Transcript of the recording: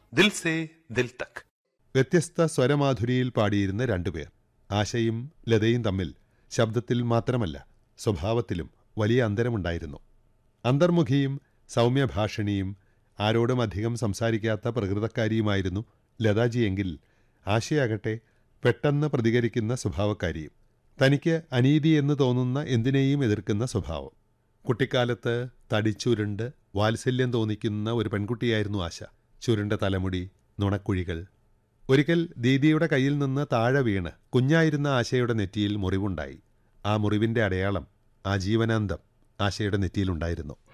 ദിൽ say ദിൽ തക് വ്യത്യസ്ത സ്വരമാധുരിയിൽ പാടിയിരുന്ന രണ്ടുപേർ ആശയും ലതയും തമ്മിൽ ശബ്ദത്തിൽ മാത്രമല്ല സ്വഭാവത്തിലും വലിയ അന്തരമുണ്ടായിരുന്നു അന്തർമുഖിയും സൗമ്യഭാഷിണിയും ആരോടും അധികം സംസാരിക്കാത്ത പ്രകൃതക്കാരിയുമായിരുന്നു ലതാജിയെങ്കിൽ ആശയാകട്ടെ പെട്ടെന്ന് പ്രതികരിക്കുന്ന സ്വഭാവക്കാരിയും തനിക്ക് അനീതി എന്ന് തോന്നുന്ന എന്തിനേയും എതിർക്കുന്ന സ്വഭാവം കുട്ടിക്കാലത്ത് തടിച്ചുരുണ്ട് വാത്സല്യം തോന്നിക്കുന്ന ഒരു പെൺകുട്ടിയായിരുന്നു ആശ ചുരുണ്ട തലമുടി നുണക്കുഴികൾ ഒരിക്കൽ ദീദിയുടെ കയ്യിൽ നിന്ന് താഴെ വീണ് കുഞ്ഞായിരുന്ന ആശയുടെ നെറ്റിയിൽ മുറിവുണ്ടായി ആ മുറിവിന്റെ അടയാളം ആജീവനാന്തം ആശയുടെ നെറ്റിയിലുണ്ടായിരുന്നു